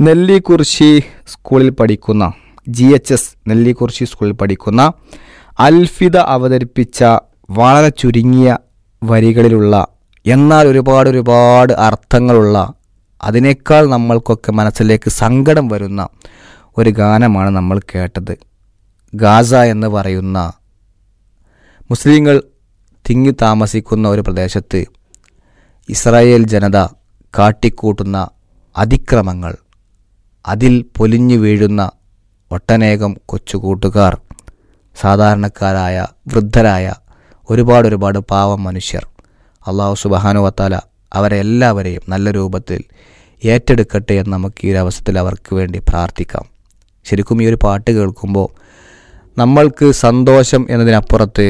നെല്ലിക്കുറിശി സ്കൂളിൽ പഠിക്കുന്ന G H S Nellikurissi സ്കൂളിൽ പഠിക്കുന്ന അൽഫിദ അവതരിപ്പിച്ച വളരെ ചുരുങ്ങിയ വരികളിലുള്ള എന്നാൽ ഒരുപാട് ഒരുപാട് അർത്ഥങ്ങളുള്ള അതിനേക്കാൾ നമ്മൾക്കൊക്കെ മനസ്സിലേക്ക് സങ്കടം വരുന്ന ഒരു ഗാനമാണ് നമ്മൾ കേട്ടത് ഗാസ എന്ന് പറയുന്ന മുസ്ലിങ്ങൾ തിങ്ങി താമസിക്കുന്ന ഒരു പ്രദേശത്ത് ഇസ്രായേൽ ജനത കാട്ടിക്കൂട്ടുന്ന അതിക്രമങ്ങൾ അതിൽ പൊലിഞ്ഞു വീഴുന്ന ഒട്ടനേകം കൊച്ചുകൂട്ടുകാർ സാധാരണക്കാരായ വൃദ്ധരായ ഒരുപാട് ഒരുപാട് പാവം മനുഷ്യർ അള്ളാഹു സുബഹാനുവത്താല അവരെ എല്ലാവരെയും നല്ല രൂപത്തിൽ ഏറ്റെടുക്കട്ടെ എന്ന് നമുക്ക് ഈ ഒരു അവസരത്തിൽ അവർക്ക് വേണ്ടി പ്രാർത്ഥിക്കാം ശരിക്കും ഈ ഒരു പാട്ട് കേൾക്കുമ്പോൾ നമ്മൾക്ക് സന്തോഷം എന്നതിനപ്പുറത്ത്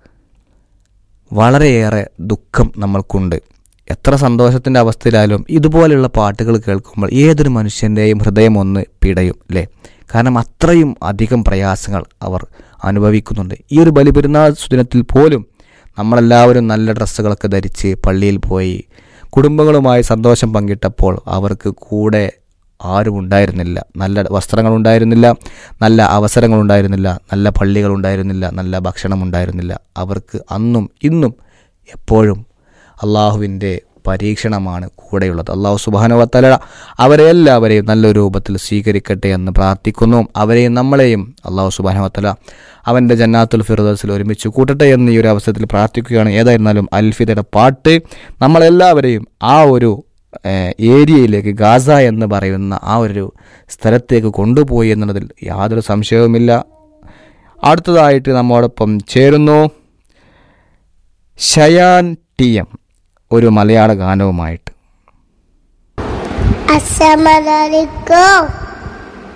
വളരെയേറെ ദുഃഖം നമ്മൾക്കുണ്ട് എത്ര സന്തോഷത്തിൻ്റെ അവസ്ഥയിലായാലും ഇതുപോലെയുള്ള പാട്ടുകൾ കേൾക്കുമ്പോൾ ഏതൊരു മനുഷ്യൻ്റെയും ഹൃദയം ഒന്ന് പിടയും അല്ലേ കാരണം അത്രയും അധികം പ്രയാസങ്ങൾ അവർ അനുഭവിക്കുന്നുണ്ട് ഈ ഒരു ബലിപെരുന്നാൾ സുദിനത്തിൽ പോലും നമ്മളെല്ലാവരും നല്ല ഡ്രസ്സുകളൊക്കെ ധരിച്ച് പള്ളിയിൽ പോയി കുടുംബങ്ങളുമായി സന്തോഷം പങ്കിട്ടപ്പോൾ അവർക്ക് കൂടെ ആരും ഉണ്ടായിരുന്നില്ല നല്ല വസ്ത്രങ്ങൾ ഉണ്ടായിരുന്നില്ല നല്ല അവസരങ്ങൾ ഉണ്ടായിരുന്നില്ല നല്ല പള്ളികൾ ഉണ്ടായിരുന്നില്ല നല്ല ഭക്ഷണം ഉണ്ടായിരുന്നില്ല അവർക്ക് അന്നും ഇന്നും എപ്പോഴും അള്ളാഹുവിൻ്റെ പരീക്ഷണമാണ് കൂടെയുള്ളത് അള്ളാഹു സുബാനുവത്തല അവരെ എല്ലാവരെയും നല്ല രൂപത്തിൽ സ്വീകരിക്കട്ടെ എന്ന് പ്രാർത്ഥിക്കുന്നു അവരെയും നമ്മളെയും അള്ളാഹു സുബാനുവത്തല അവൻ്റെ ജന്നാത്തുൽ ഫിറദസിൽ ഒരുമിച്ച് കൂട്ടട്ടെ എന്ന് ഈ ഒരു അവസരത്തിൽ പ്രാർത്ഥിക്കുകയാണ് ഏതായിരുന്നാലും അൽഫിദയുടെ പാട്ട് നമ്മളെല്ലാവരെയും ആ ഒരു ഏഹ്, ഏരിയയിലേക്ക് ഗാസ എന്ന് പറയുന്ന ആ ഒരു സ്ഥലത്തേക്ക് കൊണ്ടുപോയി എന്നുള്ളതിൽ യാതൊരു സംശയവുമില്ല അടുത്തതായിട്ട് നമ്മോടൊപ്പം ചേരുന്നു ഷയാൻ ടി എം ഒരു മലയാള ഗാനവുമായിട്ട് Assalamualaikum.